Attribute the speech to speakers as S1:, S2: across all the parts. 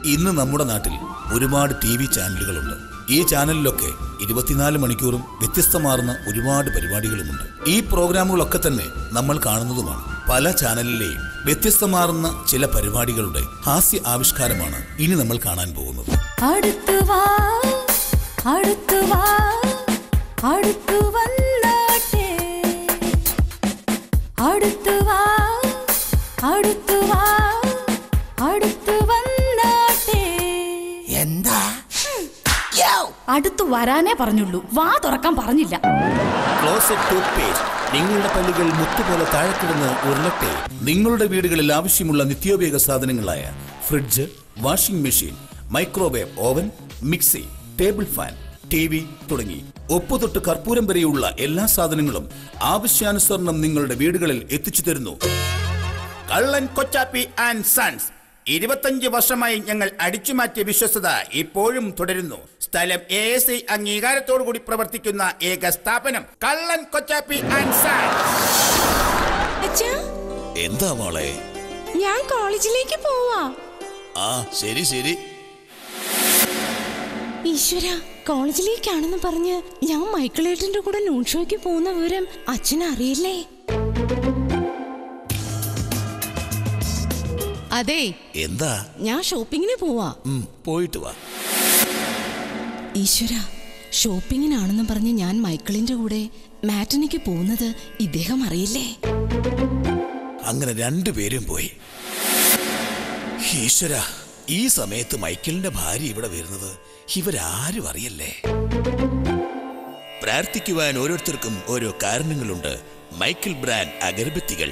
S1: ഇന്ന് നമ്മുടെ നാട്ടിൽ ഒരുപാട് ടി വി ചാനലുകളുണ്ട് ഈ ചാനലിലൊക്കെ ഇരുപത്തിനാല് മണിക്കൂറും വ്യത്യസ്തമാർന്ന ഒരുപാട് പരിപാടികളുമുണ്ട് ഈ പ്രോഗ്രാമുകളൊക്കെ തന്നെ നമ്മൾ കാണുന്നതുമാണ് പല ചാനലിലെയും വ്യത്യസ്തമാർന്ന ചില പരിപാടികളുടെ ഹാസ്യ ആവിഷ്കാരമാണ് ഇനി നമ്മൾ കാണാൻ പോകുന്നത്
S2: അടുത്തു വാ അടുത്തു വാ അടുത്തു വന്നാട്ടെ അടുത്തു വാ അടുത്തു വാ അടുത്തു വന്നാട്ടെ
S3: എന്താ
S2: അടുത്തു വരാനേ പറഞ്ഞുള്ളൂ വാ തുറക്കാൻ പറഞ്ഞില്ല
S1: ക്ലോസറ്റ് ടൂത്ത് പേസ്റ്റ് നിങ്ങളുടെ പല്ലുകൾ മുത്തുപോലെ താഴെക്കിടന്ന് ഉരുളട്ടെ നിങ്ങളുടെ വീടുകളിൽ ആവശ്യമുള്ള നിത്യോപയോഗ സാധനങ്ങളായ fridge washing machine microwave oven mixie table fan T V തുടങ്ങി ഉപ്പ് തൊട്ട് കർപ്പൂരം വരെയുള്ള എല്ലാ സാധനങ്ങളും ആവശ്യാനുസരണം നിങ്ങളുടെ വീടുകളിൽ എത്തിച്ചു തരുന്നു കള്ളൻ കൊച്ചാപ്പി ആൻഡ് സൺസ് ഇരുപത്തഞ്ച് വർഷമായി ഞങ്ങൾ അടിച്ചുമാറ്റിയ വിശ്വസത ഇപ്പോഴും തുടരുന്നു സ്ഥലം എ എസ് ഐ അംഗീകാരത്തോടു കൂടി പ്രവർത്തിക്കുന്ന ഏക സ്ഥാപനം കള്ളൻ കൊച്ചാപ്പി ആൻഡ് സൺസ്
S4: അച്ഛാ
S1: എന്താ മോളെ
S4: ഞാൻ കോളേജിലേക്ക് പോവാ
S1: ആ ശരി ശരി
S4: ഈശ്വര കോളേജിലേക്കാണെന്ന് പറഞ്ഞ് ഞാൻ മൈക്കിളേട്ടന്റെ കൂടെ നൂൺ ഷോയ്ക്ക് പോകുന്ന വിവരം അച്ഛൻ അറിയില്ലേ അതെ
S1: എന്താ
S4: ഞാൻ ഷോപ്പിങ്ങിന് പോവാ
S1: ഉം, പോയിട്ട് വാ
S4: ഈശ്വര ഷോപ്പിങ്ങിനാണെന്ന് പറഞ്ഞ് ഞാൻ മൈക്കിളിന്റെ കൂടെ മാറ്റനിക്ക് പോകുന്നത് ഇദ്ദേഹം അറിയില്ലേ
S1: അങ്ങനെ രണ്ടുപേരും പോയി ഈശ്വര ഈ സമയത്ത് മൈക്കിളിന്റെ ഭാര്യ ഇവിടെ വരുന്നത് ഇവരാരും അറിയല്ലേ പ്രാർത്ഥിക്കുവാൻ ഓരോരുത്തർക്കും ഓരോ കാരണങ്ങളുണ്ട് മൈക്കിൾ ബ്രാൻഡ് അഗർബത്തികൾ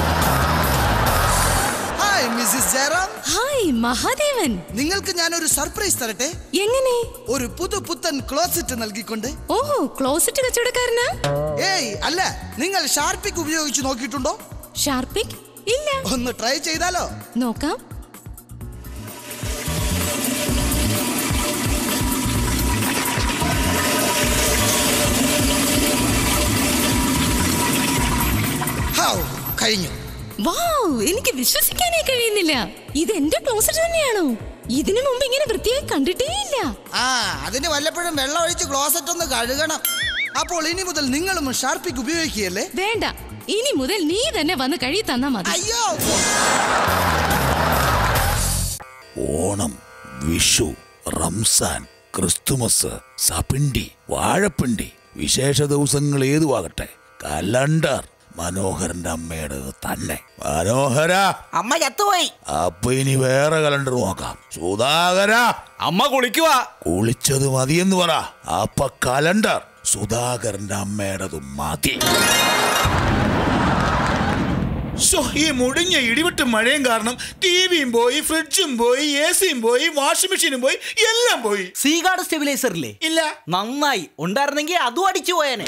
S3: hi Mrs Jayaram
S4: hi Mahadevan
S3: നിങ്ങൾക്ക് ഞാൻ ഒരു സർപ്രൈസ് തരട്ടെ
S4: എങ്ങനെ
S3: ഒരു പുതു പുത്തൻ ക്ലോസറ്റ് നൽകിക്കൊണ്ട്
S4: ഓഹോ ക്ലോസറ്റ് കച്ചവടക്കാരനാ
S3: ഏയ് അല്ല നിങ്ങൾ ഷാർപ്പിക് ഉപയോഗിച്ച് നോക്കിയിട്ടുണ്ടോ
S4: ഷാർപ്പിക് ഇല്ല
S3: ഒന്ന് ട്രൈ ചെയ്താലോ
S4: നോക്കാം
S3: ഹൗ കഴിഞ്ഞു
S4: വാവ് എനിക്ക് വിശ്വസിക്കാനേ കഴിയുന്നില്ല ഇത് എന്റെ ക്ലോസറ്റ് തന്നെയാണോ ഇതിനു മുമ്പ് ഇങ്ങനെ വൃത്തിയായി കണ്ടിട്ടേ ഇല്ല
S3: ആ അതിന് വല്ലപ്പോഴും വെള്ളം ഒഴിച്ച് ക്ലോസറ്റ് ഒന്ന് കഴുകണം അപ്പോൾ ഇനി മുതൽ നിങ്ങളും ഷാർപ്പിക് ഉപയോഗിക്കുകയല്ലേ
S4: വേണ്ട ഇനി മുതൽ നീ തന്നെ വന്ന് കഴി തന്നാ മതി
S3: അയ്യോ
S1: ഓണം വിഷു റംസാൻ ക്രിസ്തുമസ് സപിണ്ടി വാഴപ്പിണ്ടി വിശേഷ ദിവസങ്ങൾ ഏതുവാകട്ടെ കലണ്ടർ മനോഹരന്റെ അമ്മയുടെ തന്നെ മനോഹര
S5: അമ്മ ചത്തുപോയി
S1: അപ്പൊ ഇനി വേറെ കലണ്ടർ നോക്കാം സുധാകര
S5: അമ്മ കുളിക്കുവാ
S1: കുളിച്ചത് മതിയെന്ന് പറ അപ്പൊ കലണ്ടർ സുധാകരന്റെ അമ്മയുടേത് മതി ശോ, ഈ മുടിഞ്ഞ ഇടിവിട്ട് മഴയും കാരണം ടിവിയും പോയി ഫ്രിഡ്ജും പോയി എ സിയും പോയി വാഷിംഗ് മെഷീനും പോയി എല്ലാം പോയി
S5: സീഗാർഡ് സ്റ്റെബിലൈസർ ഇല്ലേ
S1: ഇല്ല
S5: നന്നായി ഉണ്ടായിരുന്നെങ്കിൽ അതും അടിച്ചു പോയേനെ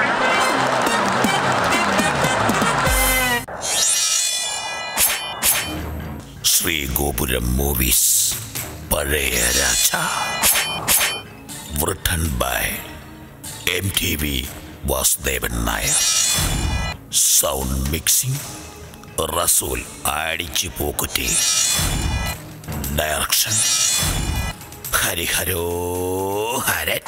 S1: ശ്രീഗോപുരം മൂവീസ് പഴയ Raja written by M T V Vasudevan Nair sound mixing Resul അടിച്ചു പോക്കുറ്റി ഡയറക്ഷൻ ഹരിഹരോ ഹരൻ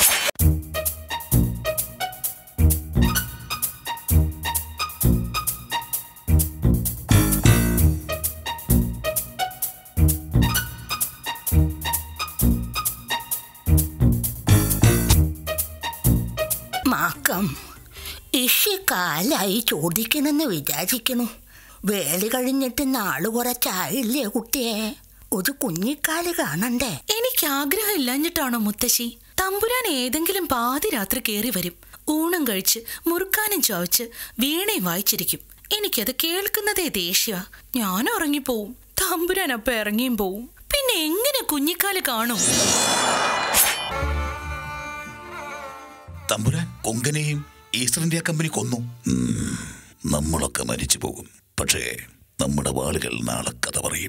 S6: മാക്കം ഇഷി കാലായി ചോദിക്കണമെന്ന് വിചാരിക്കണു വേളി കഴിഞ്ഞിട്ട് നാള് കുറച്ചായില്ലേ കുട്ടിയെ ഒരു കുഞ്ഞിക്കാല് കാണണ്ടേ
S7: എനിക്ക് ആഗ്രഹമില്ലാഞ്ഞിട്ടാണോ മുത്തശ്ശി തമ്പുരാൻ ഏതെങ്കിലും പാതിരാത്രി കയറി വരും ഊണം കഴിച്ച് മുറുക്കാനും ചവച്ച് വീണയും വായിച്ചിരിക്കും എനിക്കത് കേൾക്കുന്നതേ ദേഷ്യ ഞാൻ ഉറങ്ങിപ്പോവും തമ്പുരാൻ അപ്പൊ ഇറങ്ങിയും പോവും പിന്നെ എങ്ങനെ കുഞ്ഞിക്കാല് കാണും
S1: തമ്പുരാൻ കൊങ്കനെയും ഈസ്റ്റർ ഇന്ത്യ കമ്പനി കൊന്നു ഉം, നമ്മളൊക്കെ മരിച്ചു പോകും പക്ഷേ നമ്മുടെ വാളുകൾ നാളെ കഥ പറയും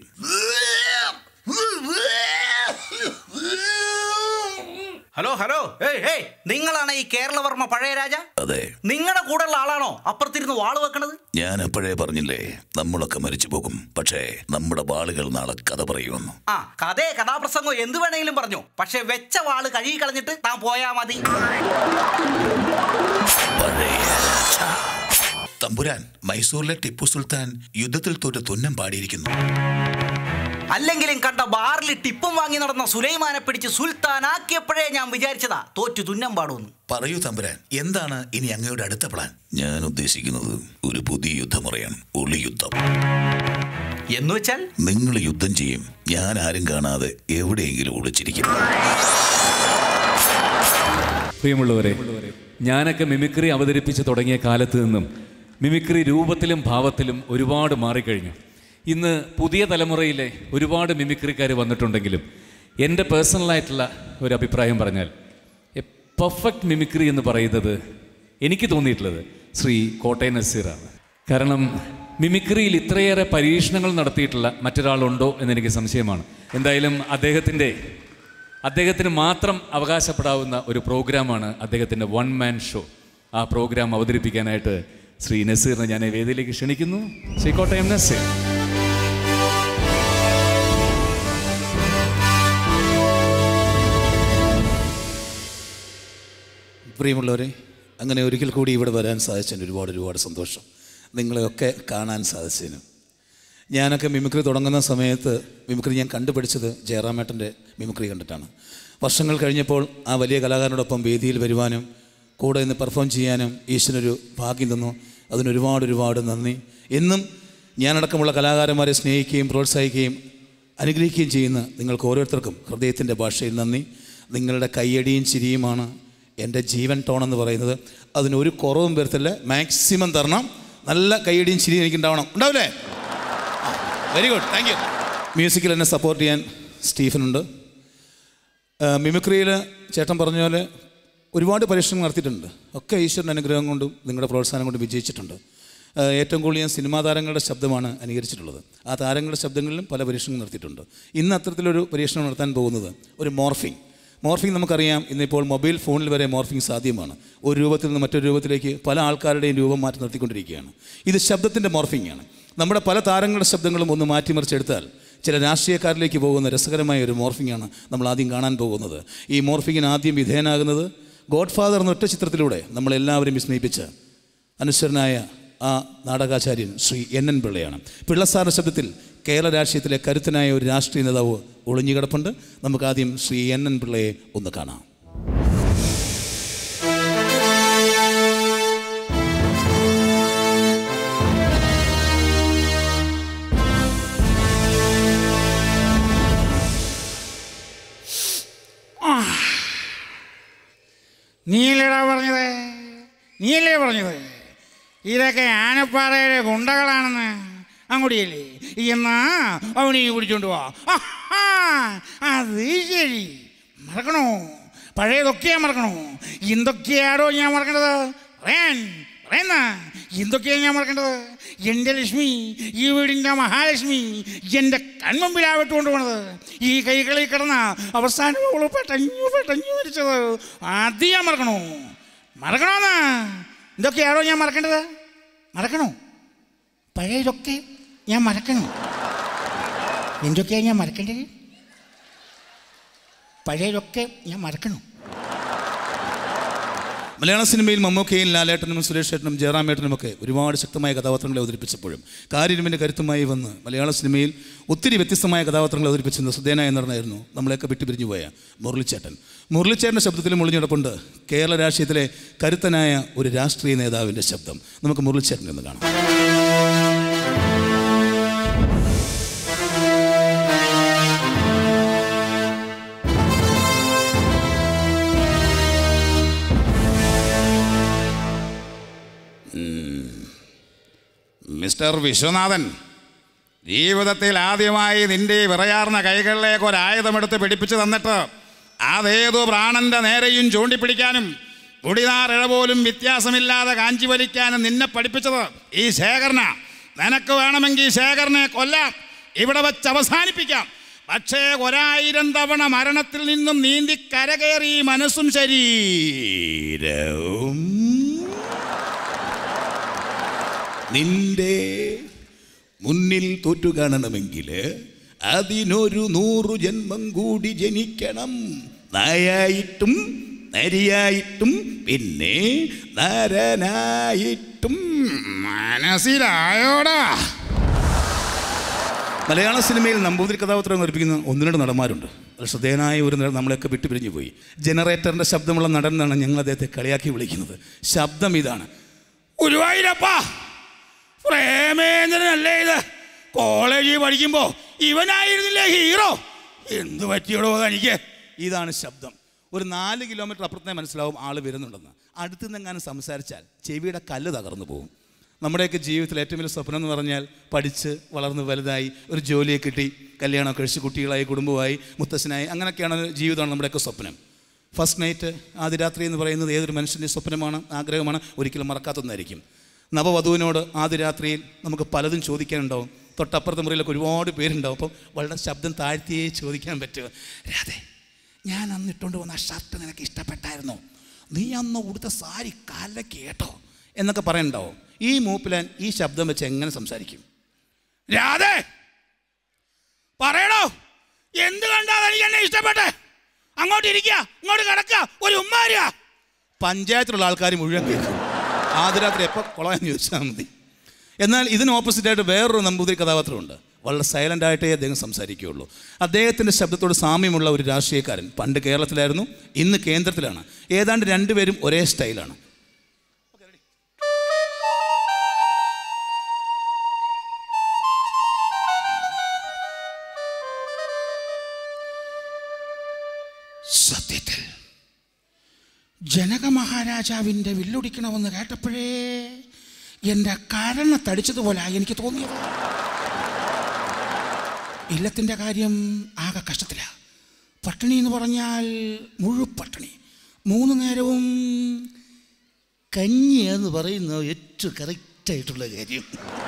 S5: ഹലോ ഹലോ ഏയ് ഏയ് നിങ്ങളാണ് ഈ കേരളവർമ്മ പഴയ രാജ
S1: അതെ
S5: നിങ്ങളുടെ കൂടെയുള്ള ആളാണോ അപ്പുറത്തിരുന്ന് വാള് വെക്കണത്
S1: ഞാൻ അപ്പോഴേ പറഞ്ഞില്ലേ നമ്മളൊക്കെ മരിച്ചു പോകും പക്ഷേ നമ്മുടെ വാളുകൾ നാളെ കഥ പറയുമെന്ന്
S5: ആ കഥയെ കഥാപ്രസംഗം എന്ത് വേണമെങ്കിലും പറഞ്ഞു പക്ഷെ വെച്ച വാള് കഴുകി കളഞ്ഞിട്ട് താൻ പോയാ മതി
S1: പഴയ രാജ. തമ്പുരാൻ മൈസൂരിലെ ടിപ്പു സുൽത്താൻ യുദ്ധത്തിൽ തോറ്റ് തുന്നം പാടിയിരിക്കുന്നു
S5: അല്ലെങ്കിലും കണ്ട ബാറിൽ ടിപ്പും വാങ്ങി നടന്ന സുലൈമാനെ പിടിച്ച് സുൽത്താനാക്കിയപ്പോഴേ ഞാൻ വിചാരിച്ചതാ തോറ്റു തുന്നം പാടുമെന്ന്
S1: പറയൂ തമ്പുരാൻ എന്താണ് ഇനി അങ്ങയുടെ അടുത്ത പ്ലാൻ ഞാൻ ഉദ്ദേശിക്കുന്നത് ഒരു പുതിയ യുദ്ധമറിയാം ഒളി യുദ്ധം
S5: എന്ന് വെച്ചാൽ
S1: നിങ്ങൾ യുദ്ധം ചെയ്യും ഞാൻ ആരും കാണാതെ എവിടെയെങ്കിലും ഒളിച്ചിരിക്കും
S8: പ്രിയമുള്ളവരെ ഞാനൊക്കെ മിമിക്രി അവതരിപ്പിച്ച് തുടങ്ങിയ കാലത്ത് നിന്നും മിമിക്രി രൂപത്തിലും ഭാവത്തിലും ഒരുപാട് മാറിക്കഴിഞ്ഞു ഇന്ന് പുതിയ തലമുറയിലെ ഒരുപാട് മിമിക്രിക്കാർ വന്നിട്ടുണ്ടെങ്കിലും എൻ്റെ പേഴ്സണലായിട്ടുള്ള ഒരു അഭിപ്രായം പറഞ്ഞാൽ എ പെർഫെക്റ്റ് മിമിക്രി എന്ന് പറയുന്നത് എനിക്ക് തോന്നിയിട്ടുള്ളത് ശ്രീ കോട്ടയം നസീറാണ് കാരണം മിമിക്രിയിൽ ഇത്രയേറെ പരീക്ഷണങ്ങൾ നടത്തിയിട്ടുള്ള മറ്റൊരാളുണ്ടോ എന്നെനിക്ക് സംശയമാണ് എന്തായാലും അദ്ദേഹത്തിൻ്റെ അദ്ദേഹത്തിന് മാത്രം അവകാശപ്പെടാവുന്ന ഒരു പ്രോഗ്രാമാണ് അദ്ദേഹത്തിൻ്റെ വൺ മാൻ ഷോ ആ പ്രോഗ്രാം അവതരിപ്പിക്കാനായിട്ട് ശ്രീ നസീറിനെ ഞാൻ ഈ വേദിയിലേക്ക് ക്ഷണിക്കുന്നു ശ്രീ കോട്ടയം നസീർ
S1: പ്രിയമുള്ളവരെ അങ്ങനെ ഒരിക്കൽ കൂടി ഇവിടെ വരാൻ സാധിച്ചതിന് ഒരുപാട് ഒരുപാട് സന്തോഷം നിങ്ങളെയൊക്കെ കാണാൻ സാധിച്ചതിനും ഞാനൊക്കെ മിമിക്രി തുടങ്ങുന്ന സമയത്ത് മിമിക്രി ഞാൻ കണ്ടുപിടിച്ചത് ജയറാമേട്ടൻ്റെ മിമിക്രി കണ്ടിട്ടാണ് വർഷങ്ങൾ കഴിഞ്ഞപ്പോൾ ആ വലിയ കലാകാരനോടൊപ്പം വേദിയിൽ വരുവാനും കൂടെ നിന്ന് പെർഫോം ചെയ്യാനും ഈശ്വരനൊരു ഭാഗ്യം തന്നു അതിന് ഒരുപാട് ഒരുപാട് നന്ദി എന്നും ഞാനടക്കമുള്ള കലാകാരന്മാരെ സ്നേഹിക്കുകയും പ്രോത്സാഹിക്കുകയും അനുഗ്രഹിക്കുകയും ചെയ്യുന്ന നിങ്ങൾക്ക് ഓരോരുത്തർക്കും ഹൃദയത്തിൻ്റെ ഭാഷയിൽ നന്ദി നിങ്ങളുടെ കയ്യടിയും ചിരിയുമാണ് എൻ്റെ ജീവൻ ടോൺ എന്ന് പറയുന്നത് അതിനൊരു കുറവും വരത്തില്ല മാക്സിമം തരണം നല്ല കയ്യടിയും ചിരിയും എനിക്ക് ഉണ്ടാവണം ഉണ്ടാവില്ലേ വെരി ഗുഡ് താങ്ക് യു മ്യൂസിക്കിൽ എന്നെ സപ്പോർട്ട് ചെയ്യാൻ സ്റ്റീഫനുണ്ട് മിമിക്രിയിൽ ചേട്ടൻ പറഞ്ഞ പോലെ ഒരുപാട് പരീക്ഷണങ്ങൾ നടത്തിയിട്ടുണ്ട് ഒക്കെ ഈശ്വരൻ്റെ അനുഗ്രഹം കൊണ്ടും നിങ്ങളുടെ പ്രോത്സാഹനം കൊണ്ടും വിജയിച്ചിട്ടുണ്ട് ആ, ഏറ്റവും കൂടുതൽ ഞാൻ സിനിമാ താരങ്ങളുടെ ശബ്ദമാണ് അനുകരിച്ചിട്ടുള്ളത് ആ താരങ്ങളുടെ ശബ്ദങ്ങളിലും പല പരീക്ഷണങ്ങൾ നടത്തിയിട്ടുണ്ട് ഇന്ന് അത്തരത്തിലൊരു പരീക്ഷണം നടത്താൻ പോകുന്നത് ഒരു മോർഫിംഗ് മോർഫിംഗ് നമുക്കറിയാം ഇന്നിപ്പോൾ മൊബൈൽ ഫോണിൽ വരെ മോർഫിംഗ് സാധ്യമാണ് ഒരു രൂപത്തിൽ നിന്ന് മറ്റൊരു രൂപത്തിലേക്ക് പല ആൾക്കാരുടെയും രൂപം മാറ്റി നിർത്തിക്കൊണ്ടിരിക്കുകയാണ് ഇത് ശബ്ദത്തിൻ്റെ മോർഫിംഗ് ആണ് നമ്മുടെ പല താരങ്ങളുടെ ശബ്ദങ്ങളും ഒന്ന് മാറ്റിമറിച്ചെടുത്താൽ ചില രാഷ്ട്രീയക്കാരിലേക്ക് പോകുന്ന രസകരമായ ഒരു മോർഫിംഗ് ആണ് നമ്മൾ ആദ്യം കാണാൻ പോകുന്നത് ഈ മോർഫിങ്ങിന് ആദ്യം വിധേയനാകുന്നത് ഗോഡ് ഫാദർ എന്ന ഒറ്റ ചിത്രത്തിലൂടെ നമ്മളെല്ലാവരും വിസ്മയിപ്പിച്ച അനുസരനായ ആ നാടകാചാര്യൻ ശ്രീ എൻ എൻ പിള്ളയാണ് പിള്ളസാറിൻ്റെ ശബ്ദത്തിൽ കേരള രാഷ്ട്രീയത്തിലെ കരുത്തനായ ഒരു രാഷ്ട്രീയ നേതാവ് ഒളിഞ്ഞു കിടപ്പുണ്ട് നമുക്ക് ആദ്യം ശ്രീ എൻ എൻ പിള്ളയെ ഒന്ന് കാണാം
S9: നീയല്ലേടാ പറഞ്ഞത് നീയല്ലേ പറഞ്ഞത് ഇതൊക്കെ ആനപ്പാറയിലെ ഗുണ്ടകളാണെന്ന് അങ്ങോട്ടിയല്ലേ എന്നാ അവനെ പിടിച്ചോണ്ട് പോവാ ആഹാ, അത് ശരി മറക്കണോ പഴയതൊക്കെയാ മറക്കണോ എന്തൊക്കെയാടോ ഞാൻ മറക്കേണ്ടത് പറയാൻ പറയുന്ന എന്തൊക്കെയാണ് ഞാൻ മറക്കേണ്ടത് എൻ്റെ ലക്ഷ്മി ഈ വീടിൻ്റെ മഹാലക്ഷ്മി എൻ്റെ കൺമുമ്പിലാ വിട്ടുകൊണ്ട് പോണത് ഈ കൈകളിൽ കിടന്ന അവസാനം അവള് പെട്ടഞ്ഞു പെട്ടഞ്ഞു മരിച്ചത് അത് ഞാൻ മറക്കണോ മറക്കണോന്ന് എന്തൊക്കെയാണോ ഞാൻ മറക്കേണ്ടത് മറക്കണോ പഴയതൊക്കെ ഞാൻ മറക്കണം എന്തൊക്കെയാണ് ഞാൻ മറക്കേണ്ടത് പഴയതൊക്കെ ഞാൻ മറക്കണം
S1: മലയാള സിനിമയിൽ മമ്മൂക്കയും ലാലേട്ടനും സുരേഷ് ഏട്ടനും ജയറാമേട്ടനും ഒക്കെ ഒരുപാട് ശക്തമായ കഥാപാത്രങ്ങളെ അവതരിപ്പിച്ചപ്പോഴും കാര്യരുമിൻ്റെ കരുത്തുമായി വന്ന് മലയാള സിനിമയിൽ ഒത്തിരി വ്യത്യസ്തമായ കഥാപാത്രങ്ങൾ അവതരിപ്പിച്ചിരുന്ന ശ്രദ്ധേയനായ നടനായിരുന്നു നമ്മളെയൊക്കെ വിട്ടുപിരിഞ്ഞു പോയ മുരളിച്ചേട്ടൻ മുരളിച്ചേട്ടൻ്റെ ശബ്ദത്തിലും ഒളിഞ്ഞിടപ്പുണ്ട് കേരള രാഷ്ട്രീയത്തിലെ കരുത്തനായ ഒരു രാഷ്ട്രീയ നേതാവിൻ്റെ ശബ്ദം നമുക്ക് മുരളിച്ചേട്ടൻ എന്ന് കാണാം
S9: മിസ്റ്റർ വിശ്വനാഥൻ ജീവിതത്തിൽ ആദ്യമായി നിന്റെ വിറയാർന്ന കൈകളിലേക്ക് ഒരായുധമെടുത്ത് പിടിപ്പിച്ചു തന്നിട്ട് അതേതു പ്രാണന്റെ നേരെയും ചൂണ്ടിപ്പിടിക്കാനും മുടിനാറിഴ പോലും വ്യത്യാസമില്ലാതെ കാഞ്ചി വലിക്കാനും നിന്നെ പഠിപ്പിച്ചത് ഈ ശേഖരന നിനക്ക് വേണമെങ്കിൽ ശേഖരനെ കൊല്ലാം ഇവിടെ വെച്ച് അവസാനിപ്പിക്കാം പക്ഷേ ഒരായിരം തവണ മരണത്തിൽ നിന്നും നീന്തി കരകയറി മനസ്സും ശരീരവും
S1: നിന്റെ മുന്നിൽ തോറ്റു കാണണമെങ്കിൽ അതിനൊരു നൂറു ജന്മം കൂടി ജനിക്കണം നായായിട്ടും നരിയായിട്ടും പിന്നെ നരനായിട്ടും
S9: മനസ്സിലായോടാ
S1: മലയാള സിനിമയിൽ നമ്പൂതിരി കഥാപാത്രം അവതരിപ്പിക്കുന്ന ഒന്ന് രണ്ട് നടന്മാരുണ്ട് അത് ശ്രദ്ധേയനായ ഒരു നടൻ നമ്മളെയൊക്കെ വിട്ടുപിരിഞ്ഞു പോയി ജനറേറ്ററിൻ്റെ ശബ്ദമുള്ള നടൻ എന്നാണ് ഞങ്ങൾ അദ്ദേഹത്തെ കളിയാക്കി വിളിക്കുന്നത് ശബ്ദം ഇതാണ്
S9: ഗുരുവായൂരപ്പാ പ്രേമേന്ദ്രനല്ലേ ഇത് കോളേജിൽ പഠിക്കുമ്പോ ഇവനായിരുന്നില്ലേ ഹീറോ എന്ത് പറ്റിയോടോ തനിക്ക്
S1: ഇതാണ് ശബ്ദം ഒരു നാല് കിലോമീറ്റർ അപ്പുറത്തേ മനസ്സിലാവും ആൾ വരുന്നുണ്ടെന്ന് അടുത്ത് നിന്നെങ്ങാനും സംസാരിച്ചാൽ ചെവിയുടെ കല്ല് തകർന്നു പോകും നമ്മുടെയൊക്കെ ജീവിതത്തിൽ ഏറ്റവും വലിയ സ്വപ്നം എന്ന് പറഞ്ഞാൽ പഠിച്ച് വളർന്ന് വലുതായി ഒരു ജോലിയെ കിട്ടി കല്യാണം കഴിച്ച് കുട്ടികളായി കുടുംബമായി മുത്തശ്ശനായി അങ്ങനെയൊക്കെയാണ് ജീവിതമാണ് നമ്മുടെയൊക്കെ സ്വപ്നം ഫസ്റ്റ് നൈറ്റ് ആദ്യ രാത്രി എന്ന് പറയുന്നത് ഏതൊരു മനുഷ്യൻ്റെ സ്വപ്നമാണ് ആഗ്രഹമാണ് ഒരിക്കലും മറക്കാത്തതായിരിക്കും നവവധുവിനോട് ആദ്യ രാത്രിയിൽ നമുക്ക് പലതും ചോദിക്കാനുണ്ടാവും തൊട്ടപ്പുറത്തെ മുറിയിലൊക്കെ ഒരുപാട് പേരുണ്ടാവും അപ്പം വളരെ ശബ്ദം താഴ്ത്തിയേ ചോദിക്കാൻ പറ്റുമോ രാധേ ഞാൻ അന്ന് ഇട്ടുകൊണ്ട് വന്ന ആ ഷർട്ട് നിനക്ക് ഇഷ്ടപ്പെട്ടായിരുന്നോ നീ അന്ന് ഉടുത്ത സാരി കാലിലെ കേട്ടോ എന്നൊക്കെ പറയണ്ടാവും ഈ മൂപ്പിലാൻ ഈ ശബ്ദം വെച്ച് എങ്ങനെ സംസാരിക്കും
S9: രാധേ പറയണോ എന്ത് കണ്ടാ തനിക്ക് എന്നെ ഇഷ്ടപ്പെട്ടെ അങ്ങോട്ട് ഇരിക്കുക ഇങ്ങോട്ട് കിടക്കുക ഒരു ഉമ്മാരിക
S1: പഞ്ചായത്തിലുള്ള ആൾക്കാർ മുഴുവൻ കേൾക്കും ആദ്യ രാത്രി എപ്പോൾ കൊളാന്ന് ചോദിച്ചാൽ മതി എന്നാൽ ഇതിന് ഓപ്പോസിറ്റായിട്ട് വേറൊരു നമ്പൂതിരി കഥാപാത്രമുണ്ട് വളരെ സൈലൻ്റ് ആയിട്ടേ അദ്ദേഹം സംസാരിക്കുകയുള്ളൂ അദ്ദേഹത്തിൻ്റെ ശബ്ദത്തോട് സാമ്യമുള്ള ഒരു രാഷ്ട്രീയക്കാരൻ പണ്ട് കേരളത്തിലായിരുന്നു ഇന്ന് കേന്ദ്രത്തിലാണ് ഏതാണ്ട് രണ്ടുപേരും ഒരേ സ്റ്റൈലാണ്
S9: സത്യത്തിൽ ജനക മഹാരാജാവിൻ്റെ വില്ലൊടിക്കണമെന്ന് കേട്ടപ്പോഴേ എൻ്റെ കരണ തടിച്ചതുപോലെ എനിക്ക് തോന്നിയത് ഇല്ലത്തിൻ്റെ കാര്യം ആകെ കഷ്ടത്തിലാണ് പട്ടിണി എന്ന് പറഞ്ഞാൽ മുഴുപട്ടിണി മൂന്ന് നേരവും
S1: കഞ്ഞി എന്ന് പറയുന്ന ഏറ്റവും കറക്റ്റായിട്ടുള്ള കാര്യം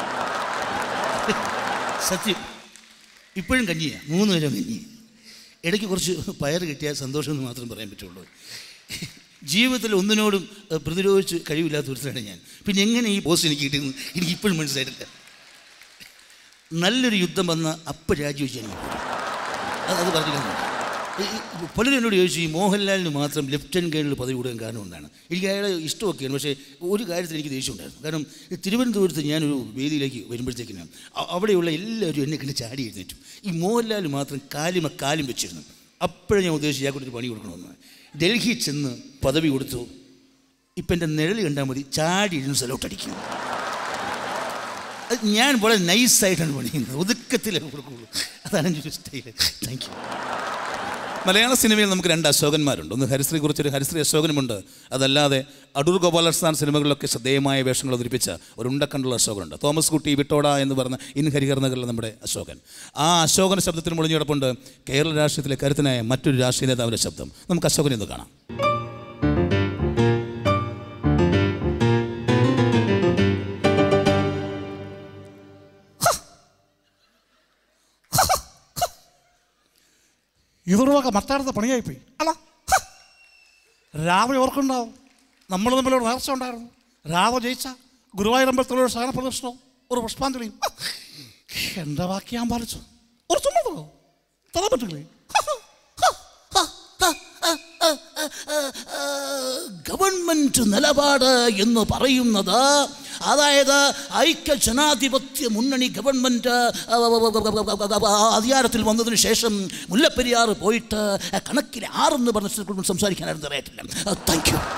S1: സത്യം ഇപ്പോഴും കഞ്ഞിയാണ് മൂന്ന് നേരം കഞ്ഞി ഇടയ്ക്ക് കുറച്ച് പയർ കിട്ടിയാൽ സന്തോഷം എന്ന് മാത്രം പറയാൻ പറ്റുള്ളൂ ജീവിതത്തിൽ ഒന്നിനോടും ഏഹ്, പ്രതിരോധിച്ച് കഴിവില്ലാത്ത ഒരുത്തരാണ് ഞാൻ പിന്നെ എങ്ങനെ ഈ പോസ്റ്റ് എനിക്ക് കിട്ടിയെന്ന് എനിക്ക് ഇപ്പോഴും മനസ്സിലായിട്ടില്ല നല്ലൊരു യുദ്ധം വന്ന അപ്പം രാജിവെച്ച് ഞാൻ അത് അത് പറഞ്ഞില്ല പലരും എന്നോട് ചോദിച്ചു ഈ മോഹൻലാലിന് മാത്രം ലെഫ്റ്റനൻറ്റ് കേണൽ പദവി കൊടുക്കാൻ കാരണം എന്താണ് എനിക്ക് അയാളെ ഇഷ്ടമൊക്കെയാണ് പക്ഷേ ഒരു കാര്യത്തിൽ എനിക്ക് ദേഷ്യമുണ്ടായിരുന്നു കാരണം ഈ തിരുവനന്തപുരത്ത് ഞാനൊരു വേദിയിലേക്ക് വരുമ്പോഴത്തേക്കിന് അ- അവിടെയുള്ള എല്ലാവരും എന്നെ കണ്ട് ചാടി എഴുന്നേറ്റു ഈ മോഹൻലാൽ മാത്രം കാലിമ കാലും വെച്ചിരുന്നു അപ്പോഴേ ഞാൻ ഉദ്ദേശിച്ചു ഇയാൾക്കൊരു പണി കൊടുക്കണമെന്ന് ഡൽഹി ചെന്ന് പദവി കൊടുത്തു ഇപ്പം എൻ്റെ നിഴൽ കണ്ടാൽ മതി ചാടി ഇരുന്ന് സലോട്ടടിക്കും അത് ഞാൻ വളരെ നൈസായിട്ടാണ് പണിയുന്നത് ഒതുക്കത്തിലേ കൊടുക്കുള്ളൂ അതാണ് എൻ്റെ ഒരു സ്റ്റൈൽ താങ്ക് യു മലയാള സിനിമയിൽ നമുക്ക് രണ്ട് അശോകന്മാരുണ്ട് ഒന്ന് ഹരിശ്രീ കുറിച്ചൊരു ഹരിശ്രീ അശോകനുമുണ്ട് അതല്ലാതെ അടൂർ ഗോപാലസ്ഥാൻ സിനിമകളിലൊക്കെ ശ്രദ്ധേയമായ വേഷങ്ങൾ അവതരിപ്പിച്ച ഒരു ഉണ്ടക്കണ്ടുള്ള അശോകനുണ്ട് തോമസ് കുട്ടി വിട്ടോട എന്ന് പറഞ്ഞ ഇൻ ഹരിഹർ നഗറിലെ നമ്മുടെ അശോകൻ ആ അശോകൻ ശബ്ദത്തിന് മുളിഞ്ഞു കിടപ്പുണ്ട് കേരള രാഷ്ട്രീയത്തിലെ കരുത്തനായ മറ്റൊരു രാഷ്ട്രീയ നേതാവിൻ്റെ ശബ്ദം നമുക്ക് അശോകനെ ഒന്ന് കാണാം
S9: ഇതൊരു വക മറ്റാടുത്ത പണിയായിപ്പോയി അല്ല രാവിലെ ഓർക്കുണ്ടാവും നമ്മൾ തമ്മിലൊരു നേർച്ച ഉണ്ടായിരുന്നു രാധ ജയിച്ച ഗുരുവായൂരമ്പലത്തിലൊരു ശയന പ്രദർശനവും ഒരു പുഷ്പാഞ്ജലിയും എൻ്റെ ബാക്കി ഞാൻ പാലിച്ചു ഒരു ചുമതോ തരാൻ പറ്റില്ലേ
S1: ഗവൺമെന്റ് നിലപാട് എന്ന് പറയുന്നത് അതായത് ഐക്യ ജനാധിപത്യ മുന്നണി ഗവൺമെന്റ് അധികാരത്തിൽ വന്നതിന് ശേഷം മുല്ലപ്പെരിയാർ പോയിട്ട് കണക്കിന് ആറെന്ന് പറഞ്ഞ സംസാരിക്കാനായിരുന്നു അറിയത്തില്ല താങ്ക് യു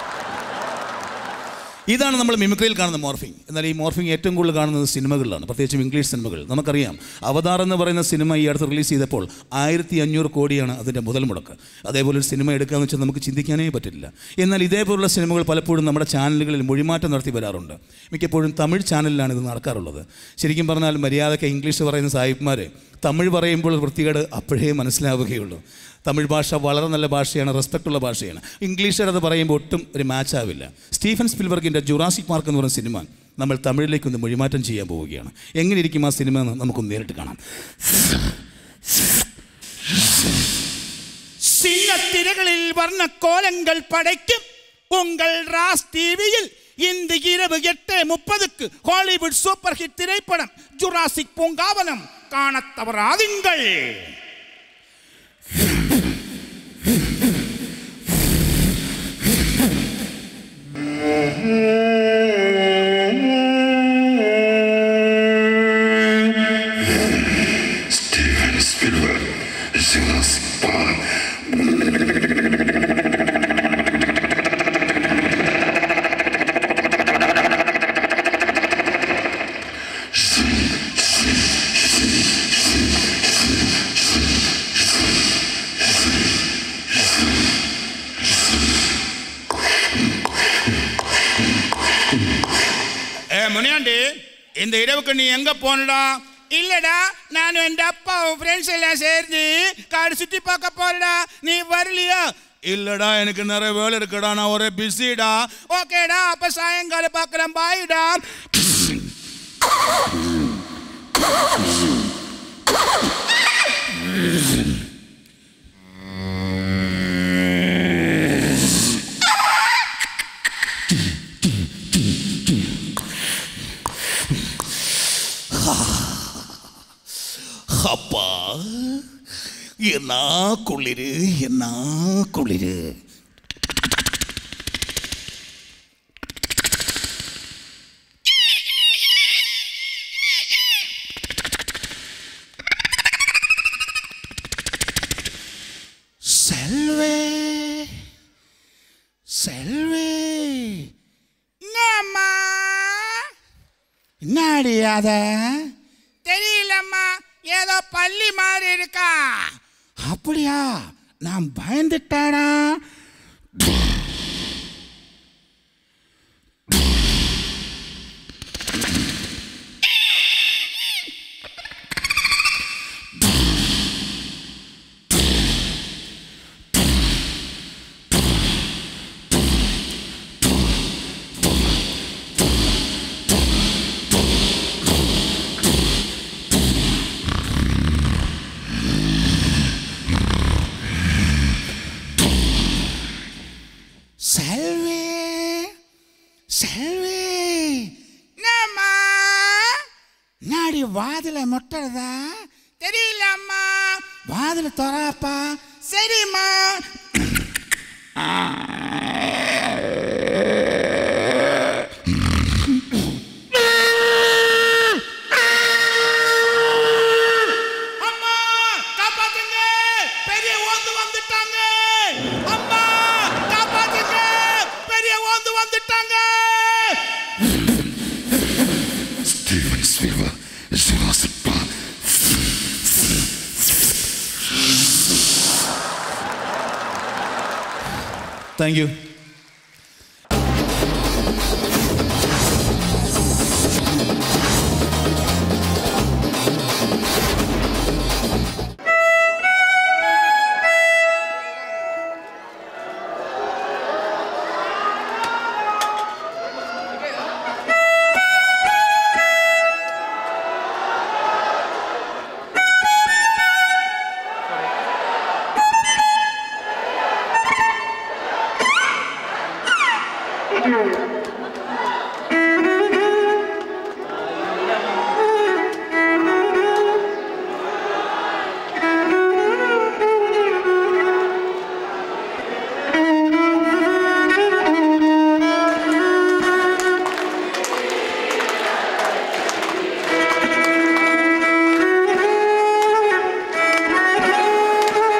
S1: ഇതാണ് നമ്മൾ മിമിക്രിയിൽ കാണുന്ന മോർഫിംഗ് എന്നാൽ ഈ മോർഫിംഗ് ഏറ്റവും കൂടുതൽ കാണുന്നത് സിനിമകളിലാണ് പ്രത്യേകിച്ചും ഇംഗ്ലീഷ് സിനിമകൾ നമുക്കറിയാം അവതാർ എന്ന് പറയുന്ന സിനിമ ഈ അടുത്ത് റിലീസ് ചെയ്തപ്പോൾ ആയിരത്തി അഞ്ഞൂറ് കോടിയാണ് അതിൻ്റെ മുതൽ മുടക്ക് അതേപോലെ ഒരു സിനിമ എടുക്കാമെന്ന് വെച്ചാൽ നമുക്ക് ചിന്തിക്കാനേ പറ്റില്ല എന്നാൽ ഇതേപോലുള്ള സിനിമകൾ പലപ്പോഴും നമ്മുടെ ചാനലുകളിൽ മൊഴിമാറ്റം നടത്തി വരാറുണ്ട് മിക്കപ്പോഴും തമിഴ് ചാനലിലാണ് ഇത് നടക്കാറുള്ളത് ശരിക്കും പറഞ്ഞാൽ മര്യാദയ്ക്ക് ഇംഗ്ലീഷ് പറയുന്ന സാഹിബ്മാർ തമിഴ് പറയുമ്പോൾ വൃത്തികേട് അപ്പോഴേ മനസ്സിലാവുകയുള്ളൂ തമിഴ് ഭാഷ വളരെ നല്ല ഭാഷയാണ് റെസ്പെക്റ്റുള്ള ഭാഷയാണ് ഇംഗ്ലീഷുകാർ അത് പറയുമ്പോൾ ഒട്ടും ഒരു മാച്ച് ആവില്ല സ്റ്റീഫൻ സ്പിൽബർഗിൻ്റെ ജുറാസിക് പാർക്ക് എന്ന് പറയുന്ന സിനിമ നമ്മൾ തമിഴിലേക്കൊന്ന് മൊഴിമാറ്റം ചെയ്യാൻ പോവുകയാണ് എങ്ങനെ ഇരിക്കും ആ സിനിമ എന്ന് നമുക്കൊന്ന് നേരിട്ട് കാണാം
S9: சின்னத்திரைகளில் வர்ண கோலங்கள் படைக்கும் உங்கள் ராஸ் டிவியில் இந்த இரவு எட்டு முப்பதுக்கு ஹாலிவுட் சூப்பர் ஹிட் திரைப்படம் ஜுராசிக் பூங்காவனம் காணத் தவறாதீங்கள்
S10: Steven Spielberg, Jurassic Park.
S9: ஏ முனியாண்டி இந்த இரவுக்கு நீ எங்க போனடா இல்லடா நானும் என் அப்பாவும் ஃப்ரெண்ட்ஸ் எல்லாம் சேர்ந்து காடு சுத்தி பார்க்க போறடா நீ வரலையா இல்லடா எனக்கு நிறைய வேலை இருக்குடா நான் ஒரே பிஸிடா ஓகேடா அப்ப சாயங்காலம் பார்க்குறேன் பாய்டா
S1: அப்பா என்ன குளிரு என்ன குளிரு
S9: செல்வே செல்வே என்னம்மா என்னடி அத தெரியலம்மா ஏதோ பள்ளி மாதிரி இருக்கா அப்படியா நான் பயந்துட்டாடா செல்வி செல்வி என்னம்மா நாடி வாதில முட்டுறதா தெரியல அம்மா வாதில தொறாப்பா சரிம்மா அம்மா காப்பாத்துங்க பெரிய ஓந்து வந்துட்டாங்க அம்மா காப்பாத்துங்க பெரிய ஓந்து வந்துட்டாங்க
S10: Steven Spielberg, Jurassic Park.
S1: Thank you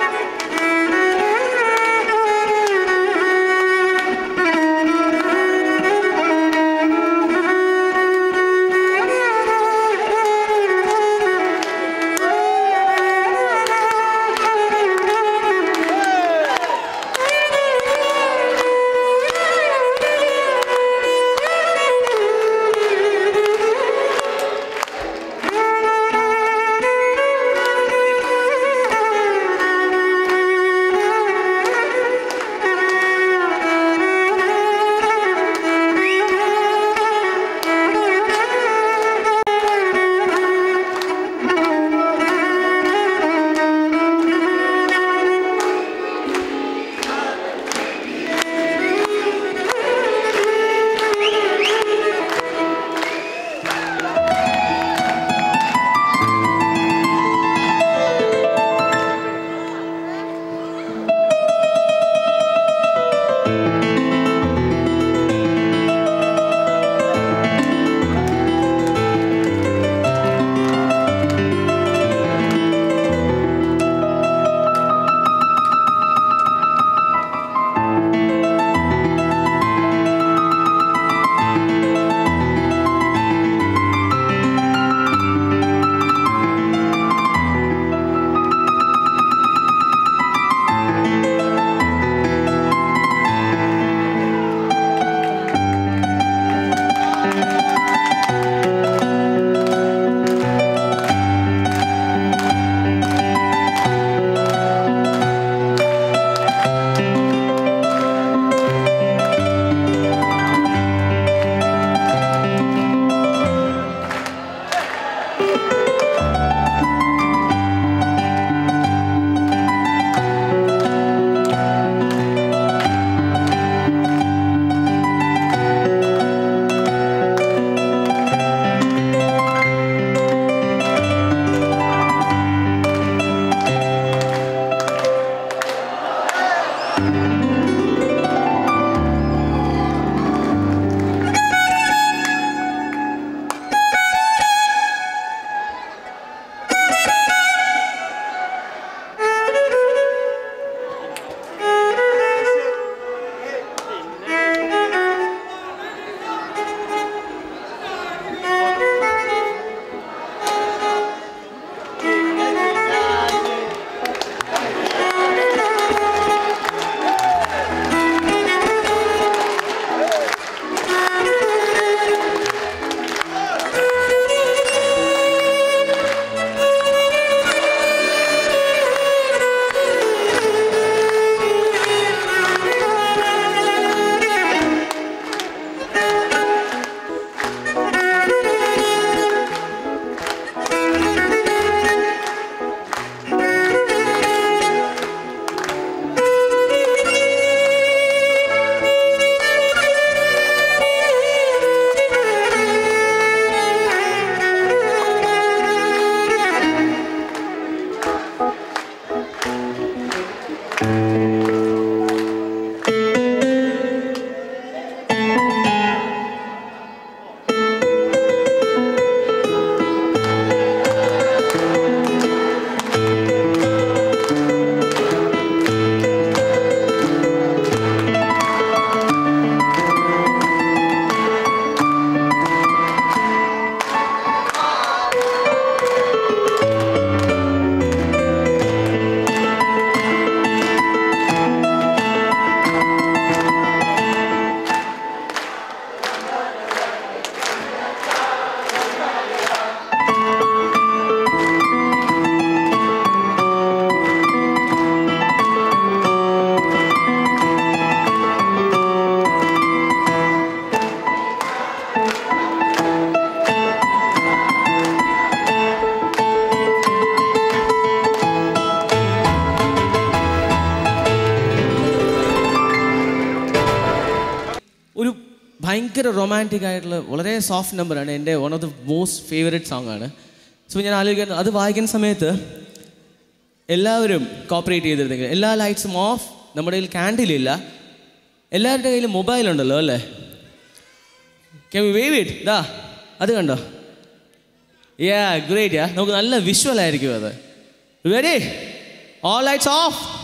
S10: Steven
S11: ഒരു ഭയങ്കര റൊമാൻറ്റിക് ആയിട്ടുള്ള വളരെ സോഫ്റ്റ് നമ്പറാണ് എൻ്റെ one of the most favourite song ആണ് സോ ഞാൻ ആലോചിക്കുന്നത് അത് വായിക്കുന്ന സമയത്ത് എല്ലാവരും കോപ്പറേറ്റ് ചെയ്തിരുന്നെങ്കിൽ എല്ലാ ലൈറ്റ്സും ഓഫ് നമ്മുടെ കയ്യിൽ candle ഇല്ല എല്ലാവരുടെ കയ്യിലും മൊബൈൽ ഉണ്ടല്ലോ അല്ലേ ക്യാൻ വി വേവ് ഇറ്റ് ദാ അത് കണ്ടോ യാ ഗ്രേറ്റ് യാ നമുക്ക് നല്ല വിഷ്വൽ ആയിരിക്കും അത് റെഡി ഓൾ ലൈറ്റ്സ് ഓഫ്